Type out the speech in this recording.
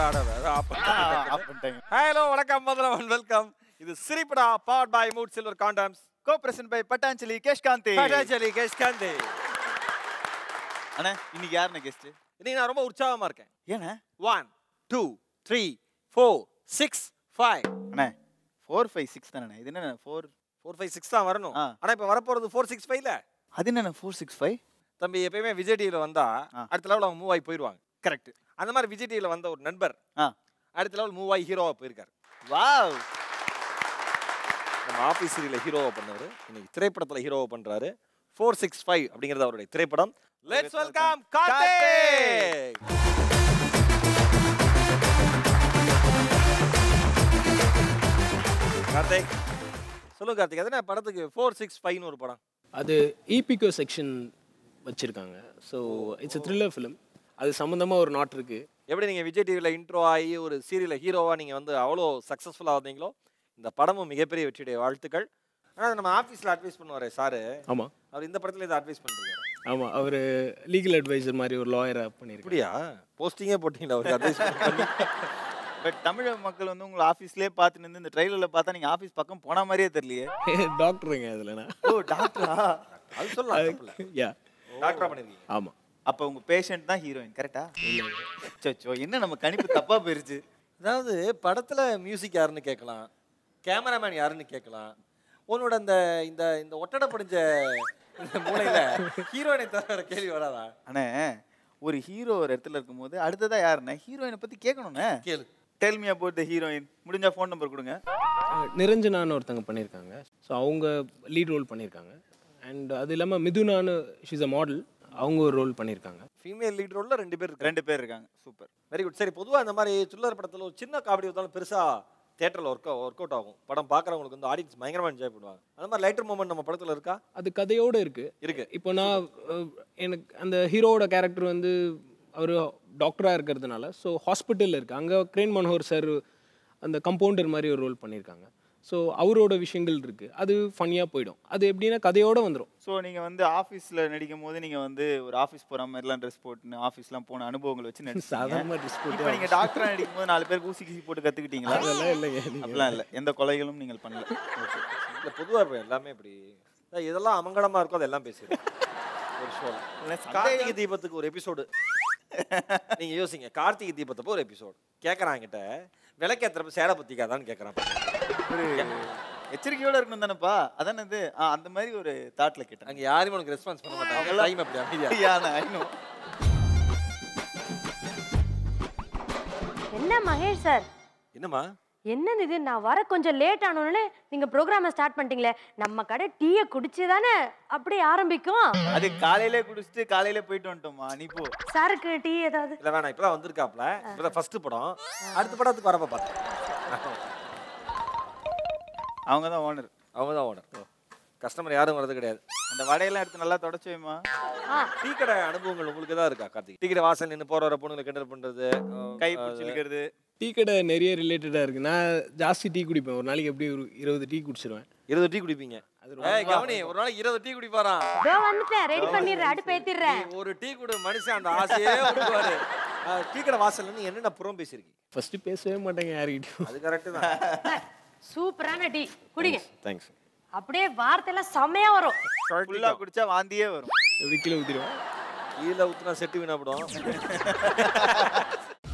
Hello வணக்கம் முதல்ல welcome இது சிரிப்படா power by Moods silver condoms co present by Patanjali Kesh Kanti Patanjali Kesh Kanti அண்ணா இன்னைக்கு யாருண்ணே கெஸ்ட் இன்னைக்கு நான் ரொம்ப உற்சாகமா இருக்கேன் ஏண்ணே one two three four six five அண்ணே ஃபோர் ஃபைவ் சிக்ஸ் தானே இது என்ன ஃபோர் ஃபோர் ஃபைவ் சிக்ஸ் தான் வரணும் ஆ. ஆனா இப்போ வரப்போறது ஃபோர் சிக்ஸ் ஃபைவ்ல அது என்ன ஃபோர் சிக்ஸ் ஃபைவ் தம்பி எப்பயுமே விஜய் டிவியில் வந்தா ஆ. அடுத்த லெவல் அவங்க மூவ் ஆகி போயிடுவாங்க கரெக்ட் அந்த மாதிரி விஜய் டிவியில் வந்த ஒரு நண்பர் ஆ அடுத்த லெவல் மூவ் ஆகி ஹீரோவா போயிருக்காரு வாவ் நம்ம ஆஃபீஸ் சீரியல ஹீரோவா பண்ணவர் இன்னைக்கு திரைப்படத்துல ஹீரோவா பண்றாரு ஃபோர் சிக்ஸ் ஃபைவ் அப்படிங்கிறது அவருடைய திரைப்படம் லெட்ஸ் வெல்கம் கார்த்திக் கார்த்திக் சொல்லுங்க கார்த்திக் அது என்ன படத்துக்கு ஃபோர் சிக்ஸ் ஃபைவ்னு ஒரு படம் அது ஈபிகோ செக்ஷன் வச்சுருக்காங்க ஸோ இட்ஸ் த்ரில்லர் ஃபிலிம் அது சம்மந்தமாக ஒரு நாட் இருக்குது எப்படி நீங்க விஜய் டிவியில் இன்ட்ரோ ஆகி ஒரு சீரியல ஹீரோவா நீங்க வந்து அவ்வளோ சக்ஸஸ்ஃபுல்லாக வந்தீங்களோ இந்த படமும் மிகப்பெரிய வெற்றியுடைய வாழ்த்துக்கள் ஆனால் நம்ம ஆஃபீஸில் அட்வைஸ் பண்ணுவாரே சாரு ஆமாம் அவர் இந்த படத்துல இதை அட்வைஸ் பண்ணிருக்காரு ஆமாம் அவர் லீகல் அட்வைசர் மாதிரி ஒரு லாயராக பண்ணியிருக்காரு அப்படியா போஸ்டிங்கே போட்டீங்களா அவருக்கு அட்வைஸ் பண்ணி பட் தமிழ் மக்கள் வந்து உங்களை ஆஃபீஸ்லேயே பார்த்துட்டு இருந்து இந்த ட்ரெயிலரில் பார்த்தா நீங்கள் ஆஃபீஸ் பக்கம் போன மாதிரியே தெரியலையே டாக்டருங்க அதில் நான் ஓ டாக்டரா அது சொல்லலாம் தப்பில்ல. யா டாக்டரா பண்ணிருக்கீங்க ஆமாம் அப்போ உங்க பேஷண்ட் தான் ஹீரோயின் கரெக்டா சோ என்ன நம்ம கணிப்பு தப்பா போயிருச்சு அதாவது படத்துல மியூசிக் யாருன்னு கேட்கலாம் கேமராமேன் யாருன்னு கேட்கலாம் உன்னோட அந்த இந்த இந்த ஒட்டடை படிஞ்ச இந்த மூளையில ஹீரோயினை தவிர கேள்வி வராதா அண்ணே ஒரு ஹீரோ ஒரு இடத்துல இருக்கும்போது அடுத்ததா யாருண்ணே ஹீரோயினை பத்தி கேட்கணுண்ணே கேளு tell me about the heroine முடிஞ்சா ஃபோன் நம்பர் கொடுங்க நிரஞ்சனான்னு ஒருத்தங்க பண்ணியிருக்காங்க ஸோ அவங்க லீட் ரோல் பண்ணியிருக்காங்க அண்ட் அது இல்லாமல் மிதுனான்னு ஷீஸ் அ மாடல் அவங்க ஒரு ரோல் பண்ணியிருக்காங்க ஃபீமேல் லீட் ரோல்ல ரெண்டு பேர் இருக்காங்க ரெண்டு பேர் இருக்காங்க சூப்பர் வெரி குட் சரி பொதுவா இந்த மாதிரி த்ரில்லர் படத்துல ஒரு சின்ன காமெடி வந்தாலும் பெருசா தேட்டரில் ஒர்க் ஒர்க் அவுட் ஆகும் படம் பார்க்குறவங்களுக்கு வந்து ஆடியன்ஸ் பயங்கரமா என்ஜாய் பண்ணுவாங்க அந்த மாதிரி லைட்டர் மூமெண்ட் நம்ம படத்துல இருக்கா அது கதையோடு இருக்குது இருக்கு இப்போ நான் அஹ், எனக்கு அந்த ஹீரோவோட கேரக்டர் வந்து அவர் டாக்டராக இருக்கிறதுனால ஸோ ஹாஸ்பிட்டலில் இருக்குது அங்கே கிரேன் மனோகர் சார் அந்த கம்பவுண்டர் மாதிரி ஒரு ரோல் பண்ணியிருக்காங்க ஸோ அவரோட விஷயங்கள் இருக்குது அது ஃபன்னியாக போயிடும் அது எப்படின்னா கதையோடு வந்துடும் ஸோ நீங்க வந்து ஆஃபீஸ்ல நடிக்கும் போது நீங்க வந்து ஒரு ஆஃபீஸ் போற மாதிரிலாம் ட்ரெஸ் போட்டு ஆஃபீஸ்லாம் போன அனுபவங்களை வச்சு நடிச்சீங்க சாதாரணமாக ட்ரெஸ் இப்போ போட்டு நீங்க டாக்டரா நடிக்கும் போது நாலு பேர் ஊசி கீசி போட்டு கத்துக்கிட்டீங்களா அதெல்லாம் இல்லைங்க நீங்க. அப்படிலாம் இல்லை எந்த கொலைகளும் நீங்கள் பண்ணல ஓகே இல்ல பொதுவா இப்ப எல்லாமே இப்படி அதான் எதெல்லாம் அமங்கலமா இருக்கோ அதெல்லாம் பேசிடுறோம் ஒரு ஷோல கார்த்திகை தீபத்துக்கு ஒரு எபிசோடு நீங்க யோசிங்க கார்த்திகை தீபத்தப்போ ஒரு எபிசோடு கேட்கறான் கிட்ட விளக்கேத்துறப்ப சேலை பத்திக்காதான்னு கேட்கறான் ஒரு எச்சரிக்கையோட இருக்கணும் தானேப்பா அதானே இது ஆ, அந்த மாதிரி ஒரு தாட்ல கேட்டேன் அங்க யாருமே உனக்கு ரெஸ்பான்ஸ் பண்ண மாட்டாங்க டைம் அப்படி அமைதியா யான ஐ நோ என்ன மகேஷ் சார் என்னம்மா என்னது இது நான் வர கொஞ்சம் லேட் ஆனோடனே நீங்க ப்ரோக்ராமை ஸ்டார்ட் பண்ணிட்டீங்களே நம்ம கடை டீயை குடிச்சு தானே அப்படியே ஆரம்பிக்கும் அது காலையிலே குடிச்சிட்டு காலையிலே போயிட்டு வந்துட்டோம்மா நீ போ சாருக்கு டீ ஏதாவது இல்ல வேணாம் இப்பதான் வந்திருக்காப்ல இப்பதான் ஃபர்ஸ்ட் படம் அடுத்த படத்துக்கு வரப்ப பார்த்தேன் அவங்க தான் ஓனர் அவங்க தான் ஓனர் கஸ்டமர் யாரும் வர்றது கிடையாது அந்த வடையெல்லாம் எடுத்து நல்லா தொடச்சு வைமா ஆ டீ கடை அனுபவங்கள் உங்களுக்கு தான் இருக்கா கார்த்திக் டீ கடை வாசல் நின்று போற வர பொண்ணுங்களை கிண்டல் பண்றது அஹ், கை பிடிச்சி இழுக்கிறது டீ கடை நிறைய ரிலேட்டடாக இருக்குது நான் ஜாஸ்தி டீ குடிப்பேன் ஒரு நாளைக்கு எப்படி ஒரு இருபது டீ குடிச்சிருவேன் இருபது டீ குடிப்பீங்க ஏய் கவனி ஒரு நாளைக்கு இருபது டீ குடிப்பாராம் இதோ வந்துட்டேன் ரெடி பண்ணிடுறேன் அடுப்பு ஏத்திடுறேன் நீ ஒரு டீ குடு மனுஷன் அந்த ஆசையே விட்டுவாரு அஹ், டீ கடை வாசல்ல இருந்து என்னென்ன புறம் பேசியிருக்கீங்க ஃபஸ்ட்டு பேசவே மாட்டேங்க யாருக்கிட்டையும் அது கரெக்ட் தான் சூப்பரான டீ குடிங்க தேங்க்ஸ் அப்படியே வார்த்தையெல்லாம் செம்மையா வரும் ஃபுல்லா குடிச்சா வாந்தியே வரும் எப்படி கீழே ஊற்றிடுவேன் கீழே ஊத்துனா செட்டு வீணாப்படும்